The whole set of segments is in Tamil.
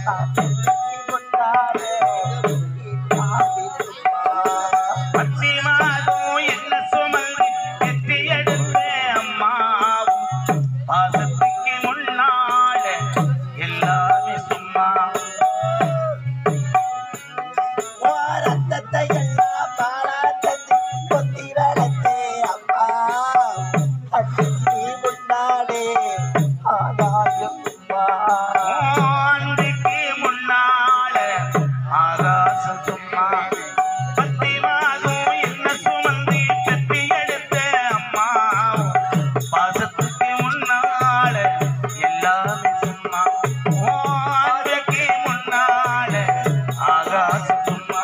பத்தி மாதம் என்ன சுமந்து எத்தி எடுத்த அம்மாவும் பாசத்துக்கு முன்னால எல்லாமே சும்மா ஆண்டுக்கு முன்னால ஆகாசம் சும்மா பத்தி மாதம் என்ன சுமந்து பெத்தி எடுத்த அம்மாவும் பாசத்துக்கு முன்னால எல்லாமே சும்மா ஆண்டுக்கு முன்னால ஆகாசம் சும்மா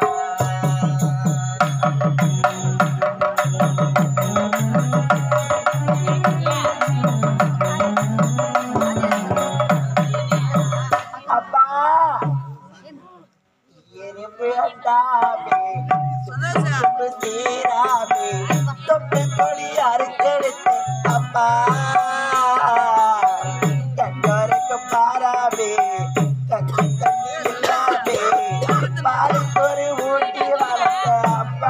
அப்பா எனக்கு வேண்டாமே சுப்பு சேராமே தொப்பு கொடி அறுத்தெடுத்து அப்பா கண்டோருக்கு பாராமே கண்ணி தண்ணி இல்லாமே பாலுக்கு ஒரு ஊட்டி வளர்த்த அப்பா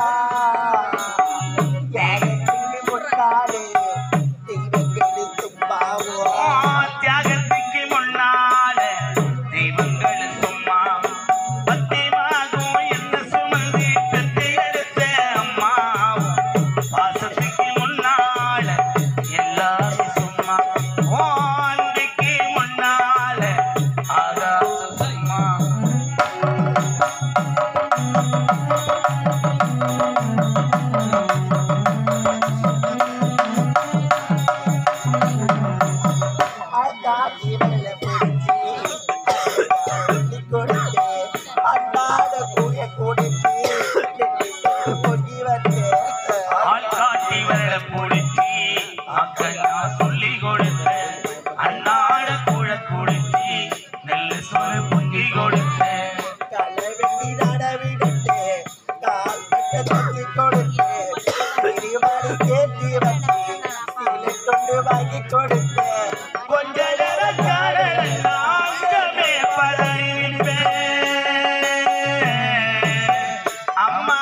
யாருக்கு முட்டாளே தெய்வங்களுக்கு சும்மாவோ தியாகத்துக்கு முன்னால தெய்வங்கள் சும்மா பத்தி மாதம் என்ன சுமந்து பெத்து எடுத்த அம்மாவும் பாசத்துக்கு முன்னால எல்லாமே சும்மா ஆண்டுக்கு முன்னால ஆகாசம் சும்மா ஆகாசி வெள்ள பிடிச்சி அள்ளி கொடுத்து அண்ணாட கூய கொடுத்து பொங்கி வந்து ஆள்காட்டி வரல புடிச்சி அக்கண்ணா சொல்லி கொடுத்த அன்னாட கூழ குடிச்சி நெல்லு சோறு பொங்கி கொடுத்த களை வெட்டி நட விடுத்து கால் கட்ட தச்சு கொடுத்து திருமணி சேர்த்து வச்சு சீலை கொண்டு வாங்கி கொடுத்து கொஞ்ச நேரம் காலமே பதறிப்பேன் அம்மா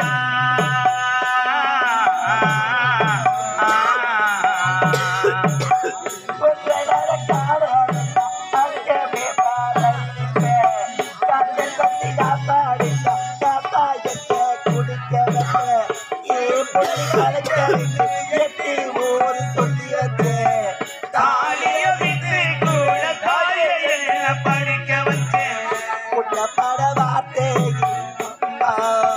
கொஞ்ச நேர காலம் அங்கமே பாலடிப்பே கண்ணை கட்டி காப்பாடிக்க காப்பாயத்தை குடிக்க வந்த ஏ பொண்ணு கலக்கறிக்கு எட்டி ஊர் சொல்லி வந்தேன் தாலிய விட்டு கூட தாயை என்ன படிக்க வச்சேன் உன்னப்பட வார்த்தை அம்மா.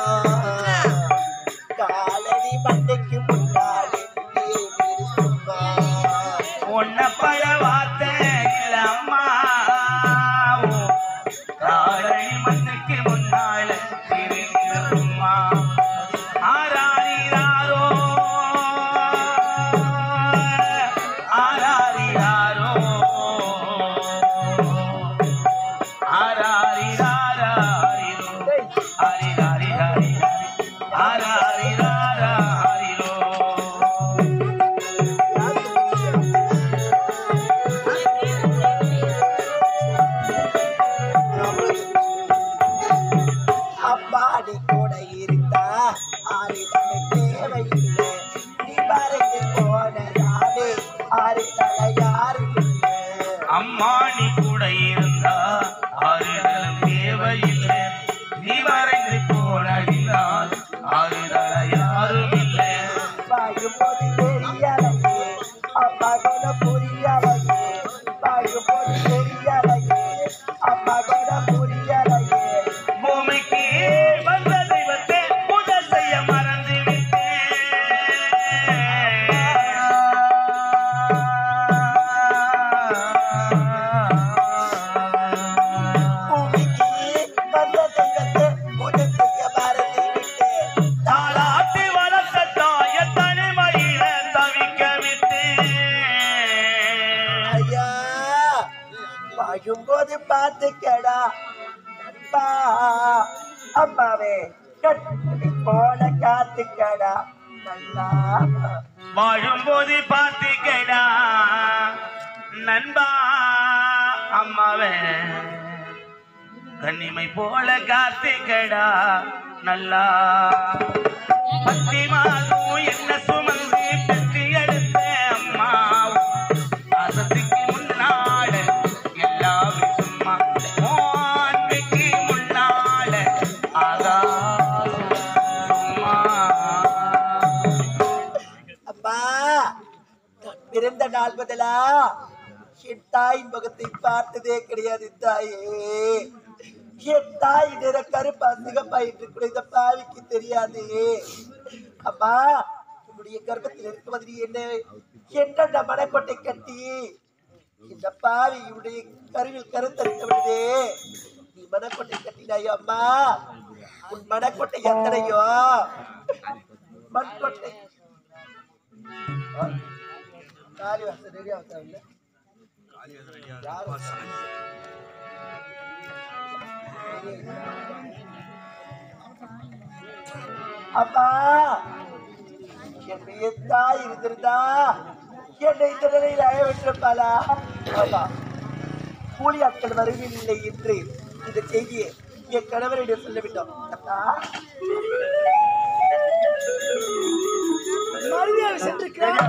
காலடி மண்டைக்கு முன்னாலே நீ விரிசும்மா. உன்னை பட வார்த்தை இல்ல அம்மா காலை மண்ணுக்கு முன்னால திரும்புமா ஆராரிராரோ ஆராரிராரோ ஆராரிராராரிரோ ஆரிராரிராரி ஆராரிராராரிரோ அம்மாடி கூட இருந்தா ஆறுதல் தேவையில்லை நீ மறைந்து போனதாலே ஆறுதல யாரும் இல்லை அம்மா நீ கூட இருந்தா ஆறுதலும் தேவையில்லை நீ மறைந்து போனதினால் ஆறுதல யாரும் இல்லை பாயும்போது தெரியலையே அம்மா கூட புரியலையே பாயும்போது தெரியலையே அம்மா கூட புரியலையே பூமிக்கு வந்த தெய்வத்தை முதல் செய்ய மறந்து பூமிக்கு வந்த தெய்வத்தை முதல் செய்ய மறந்து விட்டேன் தாளாட்டி வளர்த்த தாய தனிமையில தவிக்க விட்டேன் ஐயா பாயும்போது பார்த்துக்கடா அப்பா அம்மாவே கட்டி போல காத்துக்கடா நல்லா வாழும்போது பார்த்துக்கடா நண்பா அம்மாவே கன்னிமை போல காத்துக்கடா நல்லா பத்தி மாதம் என்ன சுமந்து பெற்று எடுத்த அம்மா பாசத்துக்கு முன்னால எல்லாமே சும்மா அன்னைக்கு முன்னால ஆகா சும்மா அம்மா நான் பிறந்த நாள் முதலா என் தாயின் முகத்தை பார்த்ததே கிடையாது தாயே என் தாய் நிற கருப்பா சிகப்பா என்று கூட இந்த பாவிக்கு தெரியாது அம்மா உன்னுடைய கர்ப்பத்தில் இருக்கும்போது நீ என்ன என்னென்ன மனக்கொட்டை கட்டி இந்த பாவி இவனுடைய கருவில் கருத்தரிக்க விடுதே நீ மனக்கொட்டை கட்டினாயோ அம்மா உன் மனக்கொட்டை எத்தனையோ மண்கொட்டை காலி வாசல் ரெடி ஆகுதாங்க அப்பா என்னுடைய தாய் இருந்திருந்தா என்னை இந்த நிலையில் அழ விட்டிருப்பாளா ஆமா கூலி ஆட்கள் வருவதில்லை என்று இந்த செய்தியை என் கணவரிடம் சொல்லிவிட்டோம் அப்பா மறுபடியும் சென்றிருக்கிறார்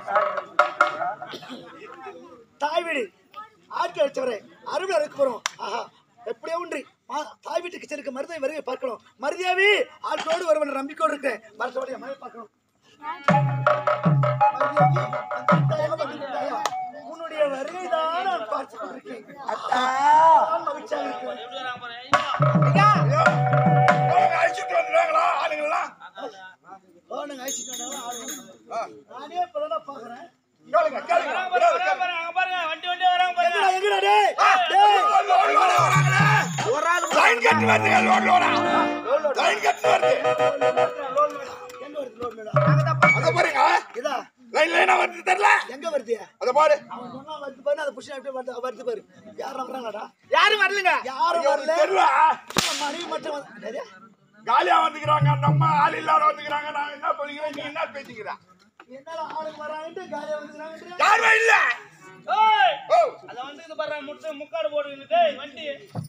தாய் வீடு ஆட்கள் அடிச்சவரே அருள் அறுக்க போறோம் ஆஹா எப்படியோ ஒன்றி ஆ, தாய் வீட்டுக்கு செல்லுக்கு மருதை வருகை பார்க்கணும் மருதியாவே ஆட்களோடு வருவன் நம்பிக்கையோடு இருக்கிறேன் மருத்துவடைய மழை பார்க்கணும் மருதியாவே, வந்துவிட்டாயா, வந்துவிட்டாயா? உன்னுடைய வருகை தான் நான் பார்த்து கொண்டிருக்கேன் அத்தா நான் மகிழ்ச்சியாக இருக்கிறேன் ஓ, நாங்க அழைச்சிட்டு வந்தாலும் ஆள் வந்தாங்க. நானே இப்பதான் பாக்குறேன் எங்கடா எங்கடா டேய் டேய் எங்க வருது லோன் மேடம் இதா எங்க வருது அவன் சொன்னா வருது பாரு அதை புஷ் அப்படியே வருது வருது பாரு யாரும் வர்றாங்கடா யாரும் வரலங்க யாரும் வரல மணி மட்டும் வந்து- என்னது? காலியா வந்துக்கிறாங்க அந்த அம்மா ஆள் இல்லாத வந்துக்கிறாங்க நான் என்ன சொல்லிக்கிறேன் நீ என்ன பேசிக்கிறேன் என்னடா ஆளுங்க வராங்கன்ட்டு காலியா வந்துக்கிறாங்கன்ட்டு யாருமே இல்ல ஓ அத வந்து இது பாரு முட்டு முக்காடு போடுங்க டேய் வண்டி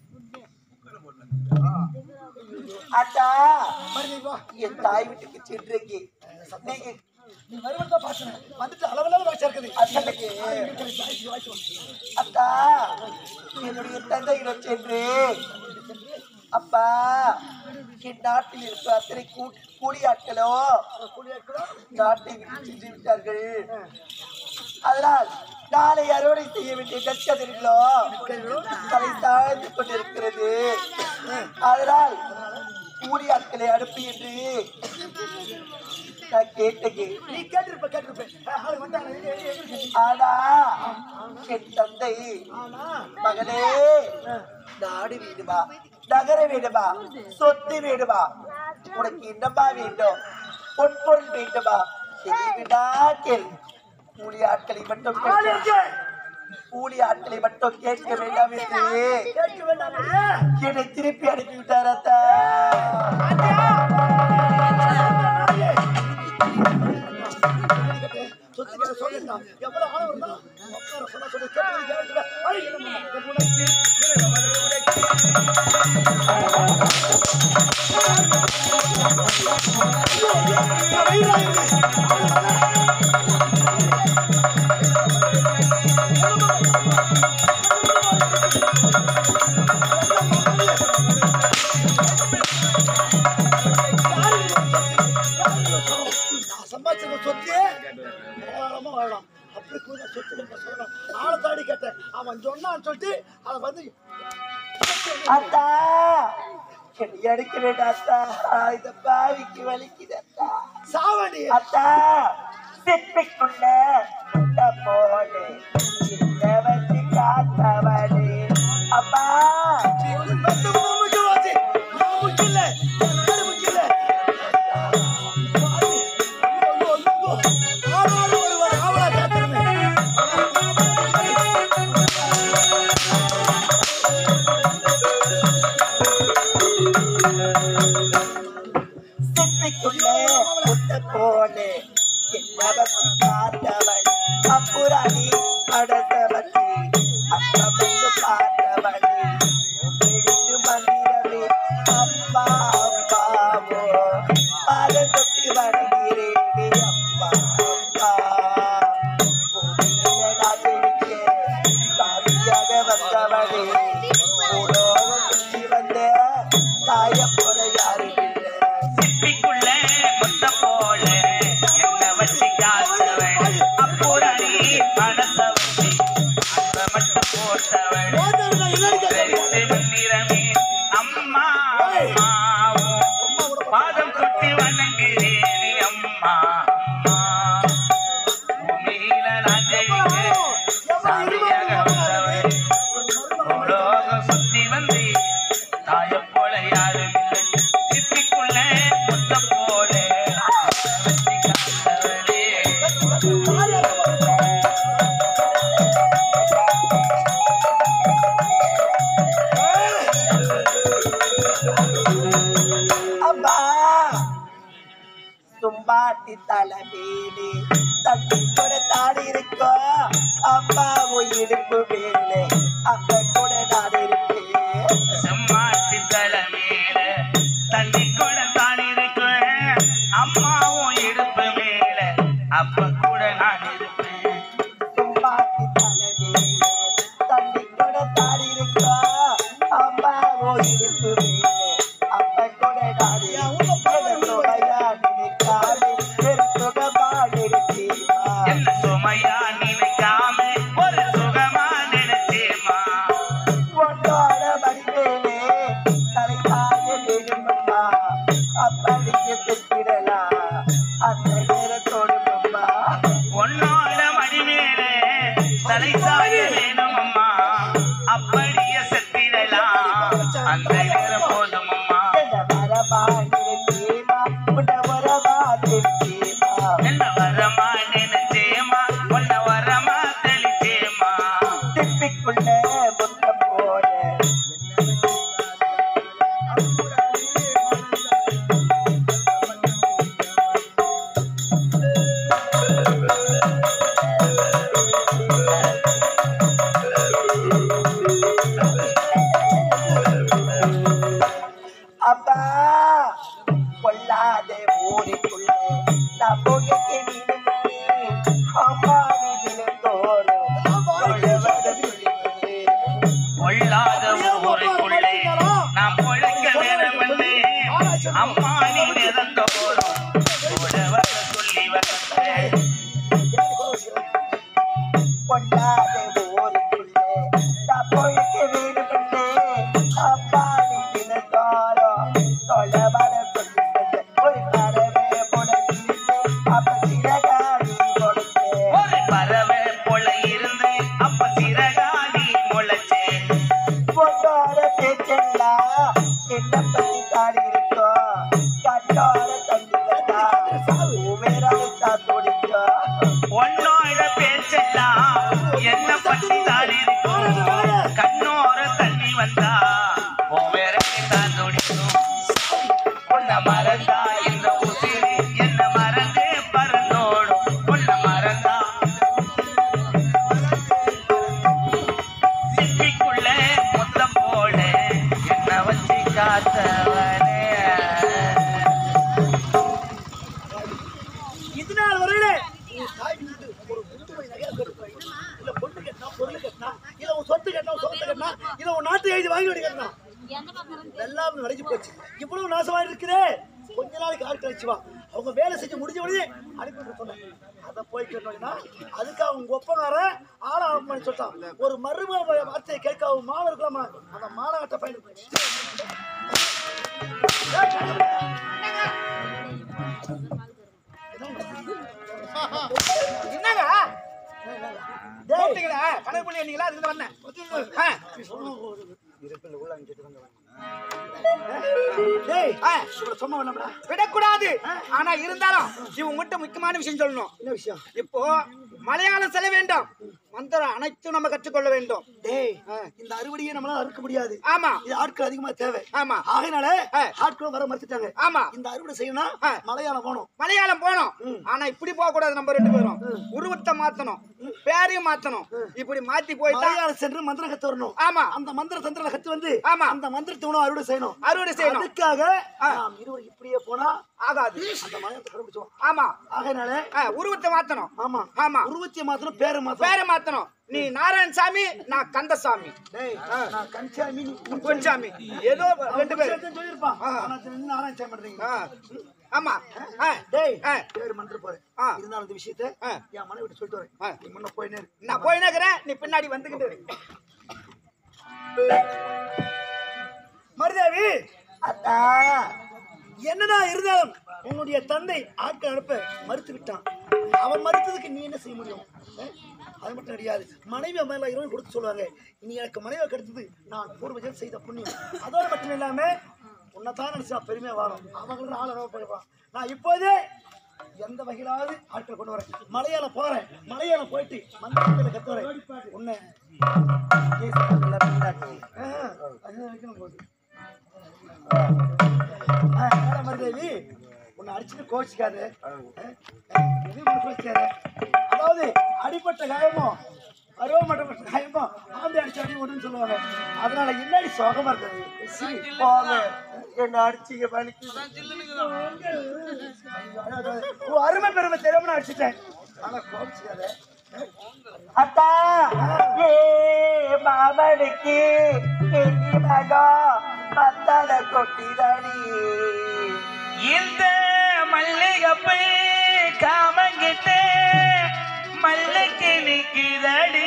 அத்தா மறுபடி வா என் தாய் வீட்டுக்கு சென்றிருக்கி நீங்க நீ வருவதா பாக்குறேன் வந்துட்டு அளவலாக வாய்ச்சா இருக்குது அத்தனுக்கு அத்தா என்னுடைய தந்தையிடம் சென்று அப்பா என் நாட்டில் இருக்க அத்தனை கூ- கூலியாட்களோ நாட்டை விட்டு சென்று விட்டார்கள் அதனால் நாளை அறுவடை செய்ய வேண்டிய நெற்கதிர்களோ தலை தாழ்ந்து கொண்டிருக்கிறது அதனால் கூலியாட்களை அனுப்பி என்று நான் கேட்டேன் நீ கேட்டிருப்ப கேட்டிருப்ப ஆளு வந்தாங்க எங்க எங்க எங்க இருக்கு? ஆனா என் தந்தை ஆனா மகனே நாடு வேணுமா நகர வேணுமா சொத்து வேணுமா உனக்கு என்னமா வேண்டும் பொன்பொருள் வேண்டுமா எதை விடா கேள் கூலி ஆட்களை மட்டும் ஆள் கேட்க- எங்க? கூலி ஆட்களை மட்டும் கேட்க வேண்டாம் என்று கேட்க வேண்டாம் இல்லையா? என்னை திருப்பி அனுப்பி விட்டார் அத்தா சொத்து கேட்க சொல்லிட்டான். எவ்வளவு ஆள் வருதா? உட்கார சொன்னா சொல்லு, கேட்டு கேட்டு. ஐ, என்ன பண்ண? உனக்கு நான் சம்பாதிச்ச சொத்து தாராளமா வாழலாம் அப்படி கூட சொத்து நம்ம சொல்லலாம் ஆளை தாடி கேட்டேன் அவன் சொன்னான்னு சொல்லிட்டு அதை வந்து அத்தா என்னை எடுக்க வேண்டாம் அத்தா இந்த பாவிக்கு வலிக்குது அத்தா சாவடி அத்தா சிப்பிக்குள்ள முட்டை போடு சின்ன வச்சு காத்தவடு அப்பா முக்கியவாதி நான் முக்கியம் இல்லை நாடு முக்கியம் இல்லை ஆளாளு ஒருவர் ஆவலா காத்திருந்தேன் சிப்பிக்குள்ள முட்டை போடு சின்ன வச்சு காத்தவடு அப்புறாணி அடத்த வச்சு அத்த அம்மாடி உலோகம் சுத்தி வந்த தாய போல யாரும் இல்லை சிப்பிக்குள்ள முத்த போல என்ன வச்சு காத்தவன் அப்புறணி மனச வச்சு அந்த மட்டும் போட்டவன் போட்டவனா என்னன்னு கேட்க வெறித்து வெண்ணிறமே அம்மா அம்மாவும் பாதம் தொட்டி வணங்குறேன் அம்மா அம்மா பூமியில நான் ஜெயிக்கிறேன் சாமியாக வந்தவன் உலோகம் சுத்தி வந்து தாய போல யாரும் இல்லை சிப்பிக்குள்ள முத்த போல வச்சு காத்தவளே அம்மா சும்பாட்டி தலைமேலே தட்டி கூட தாடி இருக்கோ அம்மாவும் இடுப்பு மேலே அங்க கூட நான் இருப்பேன் செம்மாட்டி தலை மேல தண்ணி கூட தான் இருக்கு அம்மாவும் இடுப்பு மேல அப்ப கூட நான் இருப்பேன் சும்பாட்டி தலைமேலே தட்டி கூட தாடி இருக்கோ அம்மாவும் இடுப்பு மேலே அங்க கூட நான் இருப்பேன் சுமையா நினைக்காதே வெறும் சுகமா நிறுத்தீமா என்ன சுமையா நினைக்காம ஒரு சுகமா நினைச்சேமா உன்னோட வடிவேலே தலைக்காய வேணுமம்மா அப்படியே செத்திடலாம் அந்த நேரத்தோடு அம்மா உன்னோட மடிமேல தலை சாய வேணும் அம்மா அப்படியே செத்திடலாம் அந்த நேரம் போதும் அம்மா என்ன வரமா நினைச்சேமா உன்னை வரமா நினைச்சேமா என்ன வரமா நினைச்சேமா உன்ன வரமா தெளிச்சேமா திப்பிக்குள்ள முத்தம் போல அப்பா கொல்லாத ஊருக்குள்ளே நான் புகைக்கு நின்று அம்மா நீ தினந்தோறும் சொல்லுவதை சொல்லிவிடு. கொள்ளாத ஊருக்குள்ளே நாம் பொழைக்க வேணுமென்று அம்மா நீ நிறந்தோறும் கூட வர சொல்லி வந்தேன் கொல்லாத ஊருக்குள்ளே நான் புகைக்க வேணுமென்று அம்மா நீ தினந்தோறும் சொல்லுவதை சொல்லிவிடு. ஒரு பறவை புடைச்சிருந்து அப்ப சிறகாடி கொடுத்தேன் ஒரு பறவை போல இருந்து அப்ப சிறகாடி முளைச்சேன் பொண்ணோட பேச்செல்லாம் என்ன பத்தி தாடி இருக்கோம் கண்ணோட தண்ணி வந்தா உமேராக துடிக்கும் உன்னோட பேச்செல்லாம் என்ன பத்தி தான் இருக்கும் கண்ணோர தண்ணி வந்தா உன் தான் துடிக்கும் உன்னை மறந்தா இந்த உசிரி என்ன மறந்து பறந்தோடும் உன்னை மறந்தா சிப்பிக்குள்ள முத்தம் போல என்ன வச்சு காத்தவனே இது நாள் வரையில உன் தாய் வீட்டு ஒரு முத்துமை நகையா கட்டுப்பா. இல்ல பொண்ணு கட்டினா, பொருள் கட்டினா, இல்ல உன் சொத்து கட்டினா, உன் சொத்து கட்டினா, இல்ல உன் நாட்டு எழுதி வாங்கி வடி கட்டினா. எல்லாம் நடந்து போச்சு இவ்வளவு நாசமா இருக்குதே கொஞ்ச நாளைக்கு ஆள் கழிச்சு வா அவங்க வேலை செஞ்சு முடிஞ்ச உடனே அனுப்பி விட சொன்னேன் அதை போய் கேட்டோம்னா அதுக்கு அவங்க ஒப்பனாரன் ஆளா பண்ணி சொல்லிட்டான் ஒரு மருமக வார்த்தையை கேட்க அவங்க மானம் இருக்கலாமா அந்த மானகட்ட பையனுக்கு என்னங்க கூப்பிட்டீங்களா கணக்கு பண்ணி வந்தீங்களா அதுக்கு வந்தேன் ஆ. டேய் ஆ. இவ்வளவு சும்மா வேணாம்டா விடக்கூடாது ஆனா இருந்தாலும் இவங்க மட்டும் முக்கியமான விஷயம் சொல்லணும் என்ன விஷயம் இப்போ மலையாளம் செல்ல வேண்டும் மந்திரம் அனைத்தும் நம்ம கற்றுக்கொள்ள வேண்டும் டேய் இந்த அறுவடையை நம்மளால அறுக்க முடியாது ஆமா இது ஆட்கள் அதிகமா தேவை ஆமா ஆகையினால ஆ. ஆட்களும் வர மறுத்துட்டாங்க ஆமா இந்த அறுவடை செய்யணும் ஆ. மலையாளம் போகணும் மலையாளம் போனோம் ஆனா இப்படி போக கூடாது நம்ம ரெண்டு பேரும் உருவத்தை மாத்தணும் பேரையும் மாத்தணும் இப்படி மாத்தி போயிட்டா மலையாளம் சென்று மந்திரம் கத்து வரணும் ஆமா அந்த மந்திர தந்திரம் கத்து வந்து ஆமா. அந்த மந்திரத்தை உணவு அறுவடை செய்யணும் அறுவடை செய்யணும் அதுக்காக ஆ. நாம் இருவர் இப்படியே போனா ஆகாது அந்த மலையாளத்தை கண்டுபிடிச்சோம் ஆமா ஆகையினால ஆ, உருவத்தை மாத்தணும் ஆமா ஆமா உருவத்தை மாத்திரம் பேரை மாத்திரம் பேரை மாத்தணும் மாத்தணும் நீ நாராயணசாமி நான் கந்தசாமி டேய் நான் கன்சாமி நீ பொன்சாமி ஏதோ ரெண்டு பேர் சேர்த்து சொல்லியிருப்பான் ஆனா என்ன ஆராய்ச்சி பண்றீங்க ஆ. ஆமா ஆ. டேய் ஆ. பேர் மன்ற போறேன் ஆ. இருந்தாலும் இந்த விஷயத்தை ஆ. என் மனைவி கிட்ட சொல்லிட்டு வரேன் ஆ. நீ முன்ன போயினே இரு. நான் போய் நகரேன் நீ பின்னாடி வந்துகிட்டு இரு. மருதாவி அத்தா என்னதான் இருந்தாலும் உன்னுடைய தந்தை ஆட்கள் அனுப்ப மறுத்து விட்டான் அவன் மறுத்ததுக்கு நீ என்ன செய்ய முடியும் அஹ்? அது மட்டும் கிடையாது மனைவி மேல இரவு கொடுத்து சொல்லுவாங்க இனி எனக்கு மனைவி கிடைத்தது நான் பூர்வஜன் செய்த புண்ணியம் அதோடு மட்டும் இல்லாம உன்னைத்தான் நினைச்சு நான் பெருமையா வாழும் அவங்களும் ஆள் அளவு போயிருப்பான் நான் இப்போதே எந்த வகையிலாவது ஆட்கள் கொண்டு வரேன் மலையாள போறேன் மலையாள போயிட்டு மந்திரத்தில் கத்து வரேன் உன்னை ஆஹ், அது வரைக்கும் போகுது மருதேவி உன்னை அடிச்சுட்டு கோச்சிக்காது கோச்சிக்காது அதாவது அடிப்பட்ட காயமோ அருவமட்டப்பட்ட காயமோ ஆந்தை அடிச்சு அடி விடுன்னு சொல்லுவாங்க அதனால என்னடி சோகமா இருக்குது சரி, போங்க என்ன அடிச்சீங்க பலிக்கு உன் அருமை பெருமை தெரியாம நான் அடிச்சுட்டேன் ஆனா கோச்சிக்காத அத்தா ஏ மாமனுக்கு எங்கி மகம் பத்தல கொட்டிதடி இந்த மல்லிகப்பை காமங்கிட்ட மல்லுக்கு நிக்குதடி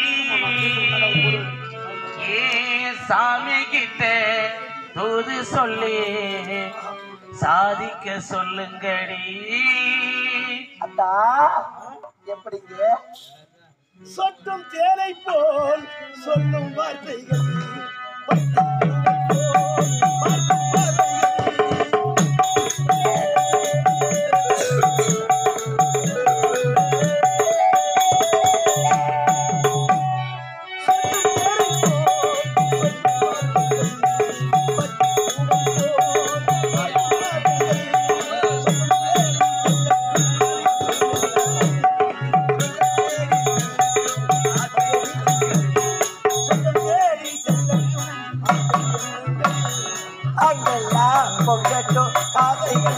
ஏ சாமி கிட்ட தூது சொல்லி சாதிக்க சொல்லுங்கடி அத்தா எப்படிங்க சொட்டும் தேனை போல் சொல்லும் வார்த்தைகள் அங்கெல்லாம் பொங்கட்டும் காதைகள்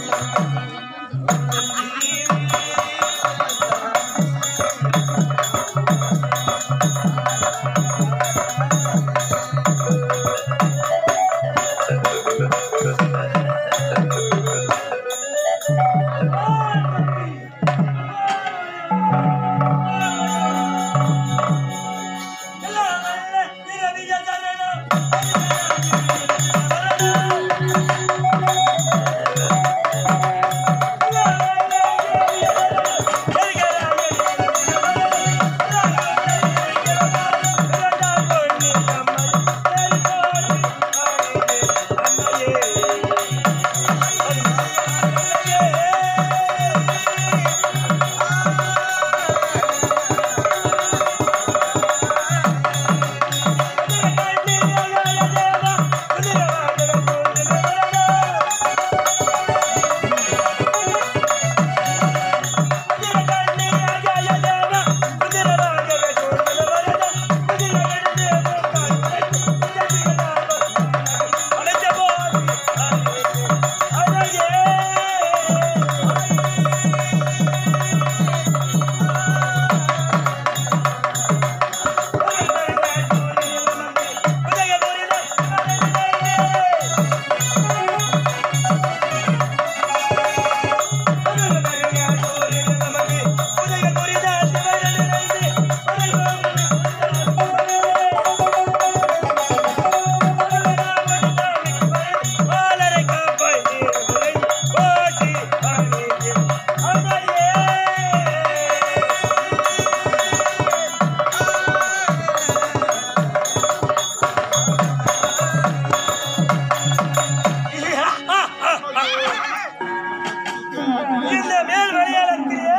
இந்த மேல் மலையாளத்திலே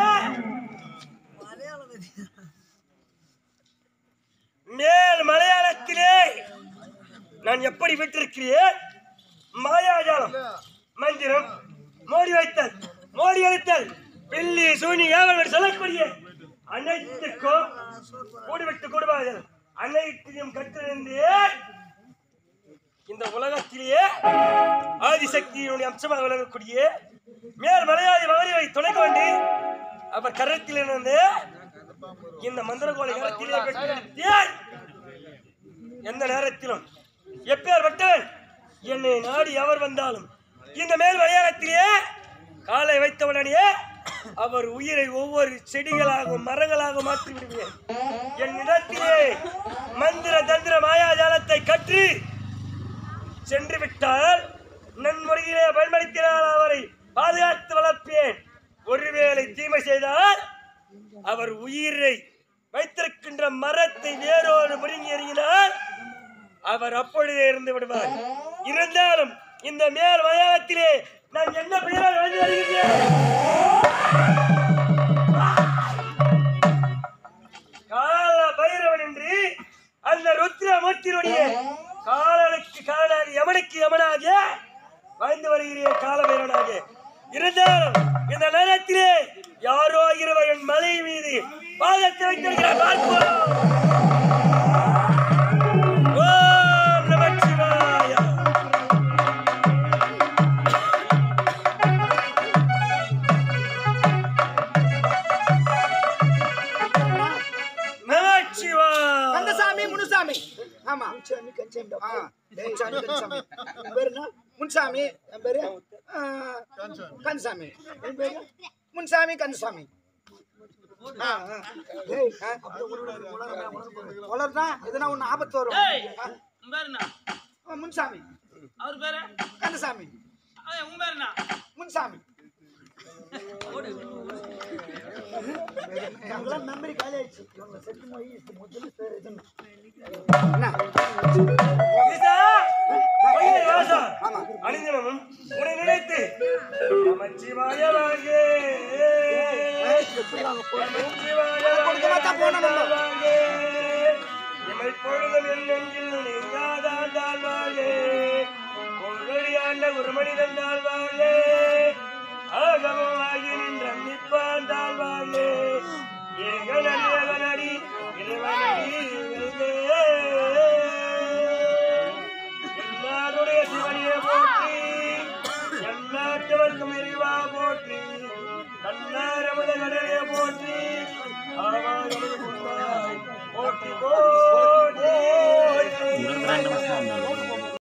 மேல் மலையாளத்திலே நான் எப்படி விட்டிருக்கிறேன் மாயாஜாலம் மந்திரம் மோடி வைத்தல் மோடி அளித்தல் பில்லி சூனி ஏவல் என்று சொல்லக்கூடிய அனைத்துக்கும் கூடுவிட்டு கூடுவார்கள் அனைத்தையும் கற்றிருந்து இந்த உலகத்திலேயே ஆதிசக்தியினுடைய அம்சமாக விளங்கக்கூடிய மேல் மலையாளி மகளிரை துணைக்க வேண்டி அவர் கரத்தில் இருந்து இந்த மந்திரகோலை கரத்திலே பெற்றெடுத்தேன் எந்த நேரத்திலும் எப்பேற்பட்டவன் என்னை நாடி எவர் வந்தாலும் இந்த மேல் வழியாகத்திலே காலை வைத்தவுடனே அவர் உயிரை ஒவ்வொரு செடிகளாகவும் மரங்களாகவும் மாற்றி விடுவேன் என் இடத்திலே மந்திர தந்திர மாயாஜாலத்தை கற்று சென்று விட்டால் நன்முறையிலே பயன்படுத்தினால் அவரை பாதுகாத்து வளர்ப்பேன் ஒருவேளை தீமை செய்தால் அவர் உயிரை வைத்திருக்கின்ற மரத்தை வேரோடு முடுங்கி எறிகினால் அவர் அப்பொழுதே இருந்து விடுவார் இருந்தாலும் இந்த மேல் மயானத்திலே நான் என்ன பெயரால் வந்து வருகிறேன் கால பைரவன் என்று அந்த ருத்ரமூர்த்தியினுடைய காலனுக்கு காலனாக யமனுக்கு யமனாக வாழ்ந்து வருகிறேன் கால பைரவனாக இருந்தாலும் இந்த நேரத்திலே யாரோ இருவர் என் மலை மீது பாதத்தை வைத்திருக்கிறார் பார்ப்போம் ஓம் நமச்சிவாய நமச்சிவாய கந்தசாமி முனுசாமி ஆமா சாமி கஞ்சாமி ஆ, முன்சாமி கந்தசாமி என் பேரு என்ன? முன்சாமி என் பேரு ஆ, கந்தசாமி என் பேரு முன்சாமி கந்தசாமி ஆ, ஆ. ஏய், ஆ, வளர்றா எதுனா ஒண்ணு ஆபத்து வரும் ஆ, ஆ, முன்சாமி அவர் பேரு கந்தசாமி அவன் உன் பேரு என்ன முன்சாமி எல்லாம் மெமரி காலி ஆயிடுச்சு இவங்க செத்து போய் முதல்ல பேர் இதுன்னு என்ன ஈசா, பொய்யை வாசா. அணிந்திடமும் உன்னை நினைத்து நமச்சிவாய வாழ்க. நமச்சிவாய கொடுக்க மாட்டா போனா நம்ம. வாழ்க. இமை பொழுதும் என் நெஞ்சில் நீங்காதான் வாழ்க. ஒரு ஆண்ட ஒரு மனிதன் வாழ்க